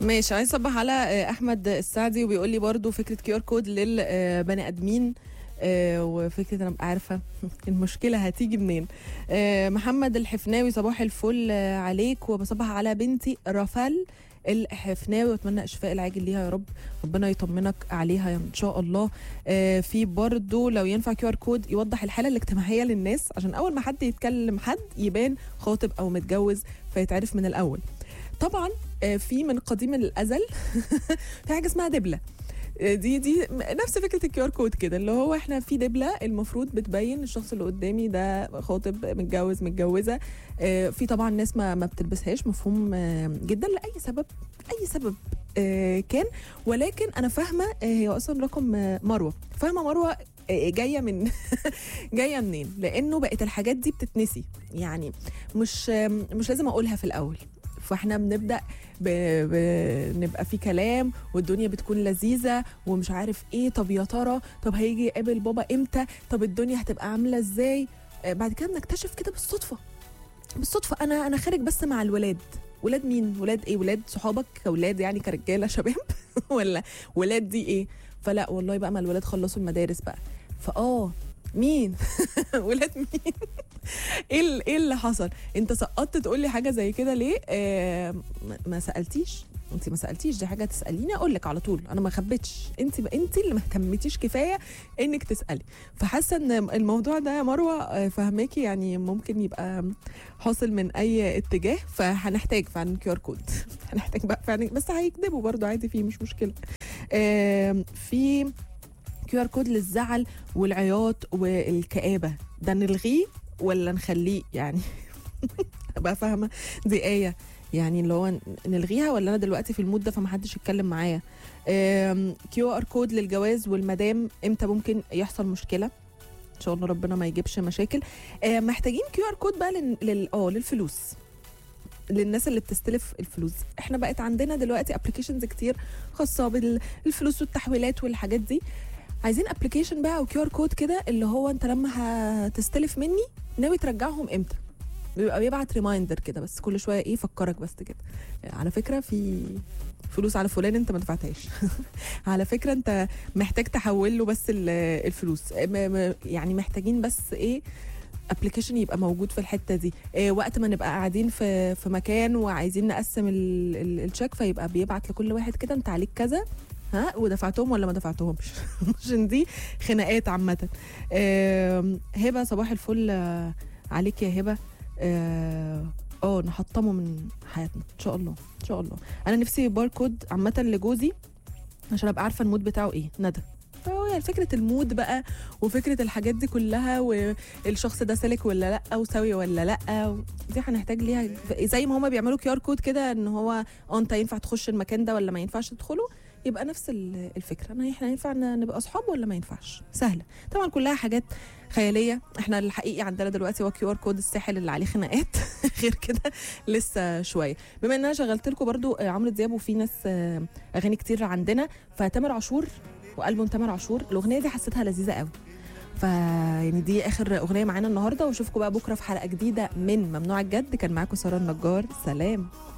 ماشي عايز اصبح على آه، احمد السعدي وبيقول لي برضو فكره كيو ار كود للبني ادمين آه، وفكره انا ابقى عارفه المشكله هتيجي منين آه، محمد الحفناوي صباح الفل آه، عليك وبصبح على بنتي رافال الحفناوي واتمنى اشفاء العاجل ليها يا رب ربنا يطمنك عليها ان شاء الله آه، في برضو لو ينفع كيو ار كود يوضح الحاله الاجتماعيه للناس عشان اول ما حد يتكلم حد يبان خاطب او متجوز فيتعرف من الاول طبعا آه، في من قديم الازل في حاجه اسمها دبله آه، دي دي نفس فكره الكيو ار كود كده اللي هو احنا في دبله المفروض بتبين الشخص اللي قدامي ده خاطب متجوز متجوزه آه، في طبعا ناس ما ما بتلبسهاش مفهوم آه، جدا لاي سبب اي سبب آه، كان ولكن انا فاهمه آه، هي اصلا رقم آه، مروه فاهمه مروه آه، جايه من جايه منين لانه بقت الحاجات دي بتتنسي يعني مش آه، مش لازم اقولها في الاول فاحنا بنبدا ب... ب... نبقى في كلام والدنيا بتكون لذيذه ومش عارف ايه طب يا ترى طب هيجي يقابل بابا امتى طب الدنيا هتبقى عامله ازاي آه، بعد كده بنكتشف كده بالصدفه بالصدفه انا انا خارج بس مع الولاد ولاد مين ولاد ايه ولاد صحابك كولاد يعني كرجاله شباب ولا ولاد دي ايه فلا والله بقى ما الولاد خلصوا المدارس بقى فاه مين ولاد مين ايه ال- ايه اللي حصل انت سقطت تقول لي حاجه زي كده ليه آه ما- ما سالتيش انت ما سالتيش دي حاجه تساليني اقول لك على طول انا ما خبيتش انت انت اللي ما اهتمتيش كفايه انك تسالي فحاسه ان الموضوع ده يا مروه آه، فهماكي يعني ممكن يبقى حاصل من اي اتجاه فهنحتاج فعلا كيو ار كود هنحتاج بقى فعلا بس هيكذبوا برضو عادي فيه مش مشكله آم، في كيو ار كود للزعل والعياط والكآبة ده نلغيه ولا نخليه يعني ابقى فاهمه دي آية يعني اللي هو نلغيها ولا انا دلوقتي في المود ده فمحدش يتكلم معايا كيو ار كود للجواز والمدام امتى ممكن يحصل مشكله ان شاء الله ربنا ما يجيبش مشاكل آه، محتاجين كيو ار كود بقى لل لل- اه للفلوس للناس اللي بتستلف الفلوس احنا بقت عندنا دلوقتي ابلكيشنز كتير خاصه بالفلوس والتحويلات والحاجات دي عايزين ابلكيشن بقى او كيو ار كود كده اللي هو انت لما هتستلف مني ناوي ترجعهم امتى بيبقى بيبعت ريمايندر كده بس كل شويه ايه فكرك بس كده على فكره في فلوس على فلان انت ما دفعتهاش على فكره انت محتاج تحول له بس ال- الفلوس م- م- يعني محتاجين بس ايه ابلكيشن يبقى موجود في الحته دي إيه وقت ما نبقى قاعدين في في مكان وعايزين نقسم ال- ال- الشيك فيبقى بيبعت لكل واحد كده انت عليك كذا ها ودفعتهم ولا ما دفعتهمش عشان دي خناقات عامه آم، هبه صباح الفل آه، عليك يا هبه اه آه، نحطمه من حياتنا ان شاء الله ان شاء الله انا نفسي باركود عامه لجوزي عشان ابقى عارفه المود بتاعه ايه ندى فهو يعني فكره المود بقى وفكره الحاجات دي كلها والشخص ده سالك ولا لا وسوي ولا لا دي هنحتاج ليها زي ما هما بيعملوا كيو ار كود كده ان هو اه انت ينفع تخش المكان ده ولا ما ينفعش تدخله يبقى نفس ال- الفكره انا احنا ينفع ن- نبقى اصحاب ولا ما ينفعش سهله طبعا كلها حاجات خياليه احنا الحقيقي عندنا دلوقتي هو كيو ار كود الساحل اللي عليه خناقات غير كده لسه شويه بما ان انا شغلت لكم برضو آه، عمرو دياب وفي ناس آه، اغاني كتير عندنا فتامر عاشور والبوم تامر عاشور الاغنيه دي حسيتها لذيذه قوي ف يعني دي اخر اغنيه معانا النهارده واشوفكم بقى بكره في حلقه جديده من ممنوع الجد كان معاكم ساره النجار سلام